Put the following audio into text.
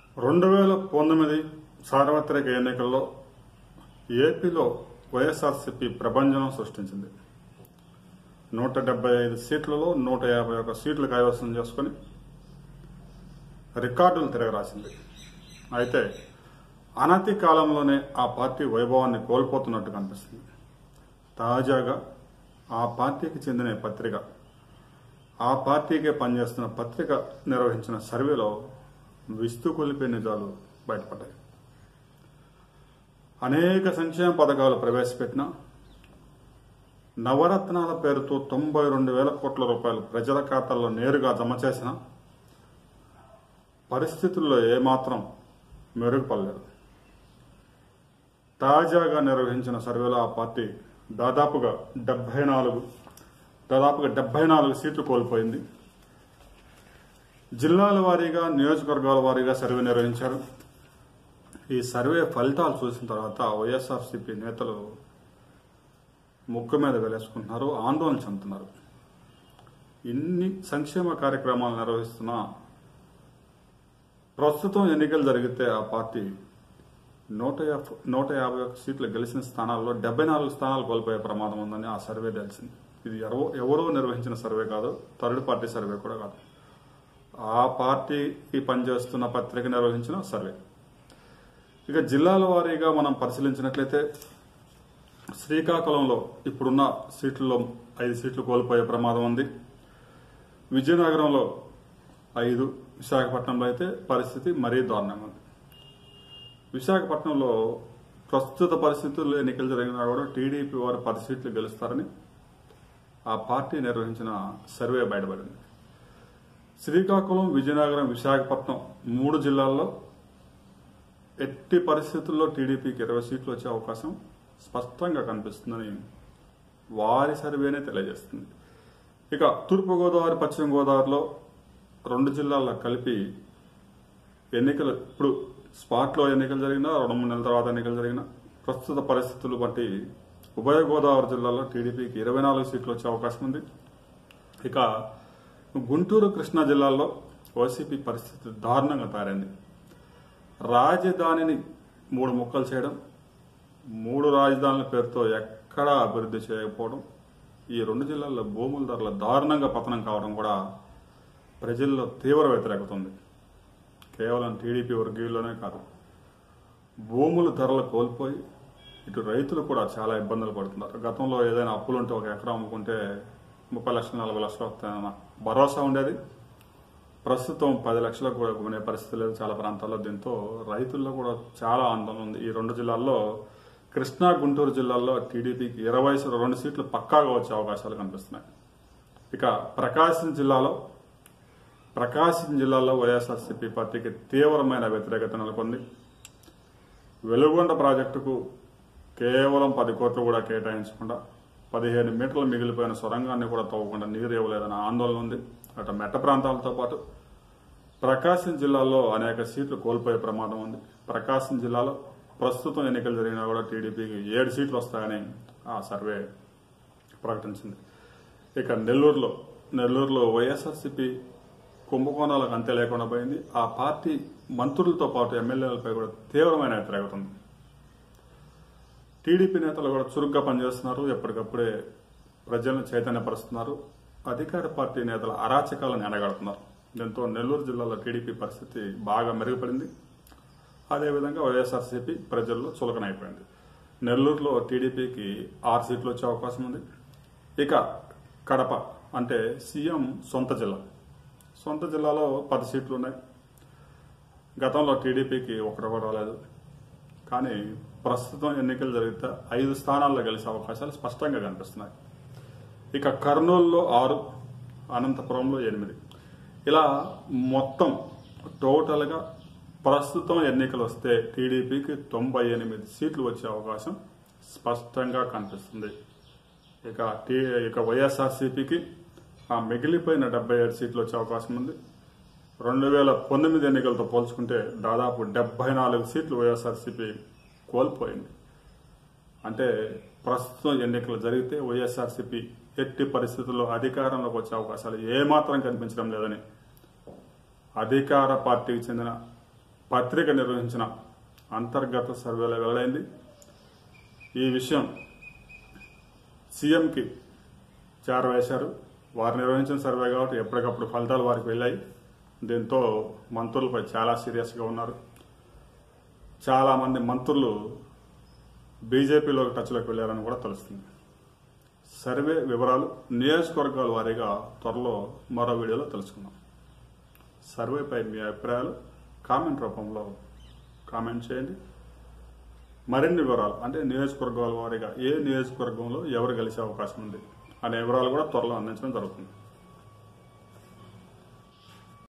రెండు వేల పంతొమ్మిది సార్వత్రిక ఎన్నికల్లో ఏపీలో వైఎస్ఆర్సీపీ ప్రభంజనం సృష్టించింది నూట డెబ్బై ఐదు సీట్లలో నూట యాభై ఒక సీట్లు కైవసం చేసుకుని రికార్డులు తిరగరాసింది అయితే అనతి కాలంలోనే ఆ పార్టీ వైభవాన్ని కోల్పోతున్నట్టు కనిపిస్తుంది తాజాగా ఆ పార్టీకి చెందిన పత్రిక ఆ పార్టీకే పనిచేస్తున్న పత్రిక నిర్వహించిన సర్వేలో విస్తు కొలిపే నిజాలు బయటపడ్డాయి అనేక సంక్షేమ పథకాలు ప్రవేశపెట్టిన నవరత్నాల పేరుతో తొంభై రెండు వేల కోట్ల రూపాయలు ప్రజల ఖాతాల్లో నేరుగా జమ చేసిన పరిస్థితుల్లో ఏమాత్రం మెరుగుపడలేదు తాజాగా నిర్వహించిన సర్వేలో ఆ పార్టీ దాదాపుగా డెబ్బై నాలుగు దాదాపుగా డెబ్బై నాలుగు సీట్లు కోల్పోయింది జిల్లాల వారీగా నియోజకవర్గాల వారీగా సర్వే నిర్వహించారు ఈ సర్వే ఫలితాలు చూసిన తర్వాత వైఎస్ఆర్సీపీ నేతలు ముక్కు మీద వెలేసుకుంటున్నారు ఆందోళన చెందుతున్నారు ఇన్ని సంక్షేమ కార్యక్రమాలు నిర్వహిస్తున్న ప్రస్తుతం ఎన్నికలు జరిగితే ఆ పార్టీ నూట యాభై నూట యాభై ఒక్క సీట్లు గెలిచిన స్థానాల్లో డెబ్బై నాలుగు స్థానాలు కోల్పోయే ప్రమాదం ఉందని ఆ సర్వే తెలిసింది ఇది ఎవరో ఎవరో నిర్వహించిన సర్వే కాదు థర్డ్ పార్టీ సర్వే కూడా కాదు ఆ పార్టీకి పనిచేస్తున్న పత్రిక నిర్వహించిన సర్వే ఇక జిల్లాల వారీగా మనం పరిశీలించినట్లయితే శ్రీకాకుళంలో ఇప్పుడున్న సీట్లలో ఐదు సీట్లు కోల్పోయే ప్రమాదం ఉంది విజయనగరంలో ఐదు విశాఖపట్నంలో అయితే పరిస్థితి మరీ దారుణంగా ఉంది విశాఖపట్నంలో ప్రస్తుత పరిస్థితుల్లో ఎన్నికలు జరిగినా కూడా టీడీపీ వారు పది సీట్లు గెలుస్తారని ఆ పార్టీ నిర్వహించిన సర్వే బయటపడింది శ్రీకాకుళం విజయనగరం విశాఖపట్నం మూడు జిల్లాల్లో ఎట్టి పరిస్థితుల్లో టీడీపీకి ఇరవై సీట్లు వచ్చే అవకాశం స్పష్టంగా కనిపిస్తుందని వారి సర్వేనే తెలియజేస్తుంది ఇక తూర్పుగోదావరి పశ్చిమ గోదావరిలో రెండు జిల్లాల్లో కలిపి ఎన్నికలు ఇప్పుడు స్పాట్లో ఎన్నికలు జరిగినా రెండు మూడు నెలల తర్వాత ఎన్నికలు జరిగినా ప్రస్తుత పరిస్థితులు బట్టి ఉభయ గోదావరి జిల్లాలో టీడీపీకి ఇరవై నాలుగు సీట్లు వచ్చే అవకాశం ఉంది ఇక గుంటూరు కృష్ణా జిల్లాల్లో వైసీపీ పరిస్థితి దారుణంగా తయారైంది రాజధానిని మూడు ముక్కలు చేయడం మూడు రాజధానుల పేరుతో ఎక్కడా అభివృద్ధి చేయకపోవడం ఈ రెండు జిల్లాల్లో భూముల ధరల దారుణంగా పతనం కావడం కూడా ప్రజల్లో తీవ్ర వ్యతిరేకత ఉంది కేవలం టీడీపీ వర్గీయుల్లోనే కాదు భూముల ధరలు కోల్పోయి ఇటు రైతులు కూడా చాలా ఇబ్బందులు పడుతున్నారు గతంలో ఏదైనా అప్పులుంటే ఒక ఎకరం అమ్ముకుంటే ముప్పై లక్షలు నలభై లక్షలు వస్తాయన్న భరోసా ఉండేది ప్రస్తుతం పది లక్షలకు కూడా కొనే పరిస్థితి లేదు చాలా ప్రాంతాల్లో దీంతో రైతుల్లో కూడా చాలా ఆందోళన ఉంది ఈ రెండు జిల్లాల్లో కృష్ణా గుంటూరు జిల్లాల్లో టీడీపీకి ఇరవై రెండు సీట్లు పక్కాగా వచ్చే అవకాశాలు కనిపిస్తున్నాయి ఇక ప్రకాశం జిల్లాలో ప్రకాశం జిల్లాలో వైఎస్ఆర్సీపీ పార్టీకి తీవ్రమైన వ్యతిరేకత నెలకొంది వెలుగొండ ప్రాజెక్టుకు కేవలం పది కోట్లు కూడా కేటాయించకుండా పదిహేను మీటర్లు మిగిలిపోయిన సొరంగాన్ని కూడా తవ్వకుండా నీరు ఇవ్వలేదన్న ఆందోళన ఉంది అటు మెట్ట ప్రాంతాలతో పాటు ప్రకాశం జిల్లాలో అనేక సీట్లు కోల్పోయే ప్రమాదం ఉంది ప్రకాశం జిల్లాలో ప్రస్తుతం ఎన్నికలు జరిగినా కూడా టీడీపీకి ఏడు సీట్లు వస్తాయని ఆ సర్వే ప్రకటించింది ఇక నెల్లూరులో నెల్లూరులో వైఎస్ఆర్సీపీ కుంభకోణాలకు అంతే లేకుండా పోయింది ఆ పార్టీ మంత్రులతో పాటు ఎమ్మెల్యేలపై కూడా తీవ్రమైన వ్యతిరేకత ఉంది టీడీపీ నేతలు కూడా చురుగ్గా పనిచేస్తున్నారు ఎప్పటికప్పుడే ప్రజలను చైతన్యపరుస్తున్నారు అధికార పార్టీ నేతల అరాచకాలను ఎండగడుతున్నారు దీంతో నెల్లూరు జిల్లాలో టీడీపీ పరిస్థితి బాగా మెరుగుపడింది అదేవిధంగా వైఎస్ఆర్సీపీ ప్రజల్లో చులకనైపోయింది నెల్లూరులో టీడీపీకి ఆరు సీట్లు వచ్చే అవకాశం ఉంది ఇక కడప అంటే సీఎం సొంత జిల్లా సొంత జిల్లాలో పది సీట్లు ఉన్నాయి గతంలో టీడీపీకి ఒకటి కూడా రాలేదు కానీ ప్రస్తుతం ఎన్నికలు జరిగితే ఐదు స్థానాల్లో గెలిచే అవకాశాలు స్పష్టంగా కనిపిస్తున్నాయి ఇక కర్నూలులో ఆరు అనంతపురంలో ఎనిమిది ఇలా మొత్తం టోటల్గా ప్రస్తుతం ఎన్నికలు వస్తే టీడీపీకి తొంభై ఎనిమిది సీట్లు వచ్చే అవకాశం స్పష్టంగా కనిపిస్తుంది ఇక టీ ఇక వైఎస్ఆర్సీపీకి ఆ మిగిలిపోయిన డెబ్బై ఏడు సీట్లు వచ్చే అవకాశం ఉంది రెండు వేల పంతొమ్మిది ఎన్నికలతో పోల్చుకుంటే దాదాపు డెబ్బై నాలుగు సీట్లు వైఎస్ఆర్సీపీ కోల్పోయింది అంటే ప్రస్తుతం ఎన్నికలు జరిగితే వైఎస్ఆర్సీపీ ఎట్టి పరిస్థితుల్లో అధికారంలోకి వచ్చే అవకాశాలు ఏమాత్రం కనిపించడం లేదని అధికార పార్టీకి చెందిన పత్రిక నిర్వహించిన అంతర్గత సర్వేలో వెల్లడైంది ఈ విషయం సీఎంకి చేరవేశారు వారు నిర్వహించిన సర్వే కాబట్టి ఎప్పటికప్పుడు ఫలితాలు వారికి వెళ్ళాయి దీంతో మంత్రులపై చాలా సీరియస్గా ఉన్నారు చాలామంది మంత్రులు బీజేపీలోకి టచ్లోకి వెళ్ళారని కూడా తెలుస్తుంది సర్వే వివరాలు నియోజకవర్గాల వారీగా త్వరలో మరో వీడియోలో తెలుసుకుందాం సర్వేపై మీ అభిప్రాయాలు కామెంట్ రూపంలో కామెంట్ చేయండి మరిన్ని వివరాలు అంటే నియోజకవర్గాల వారీగా ఏ నియోజకవర్గంలో ఎవరు గెలిచే అవకాశం ఉంది అనే వివరాలు కూడా త్వరలో అందించడం జరుగుతుంది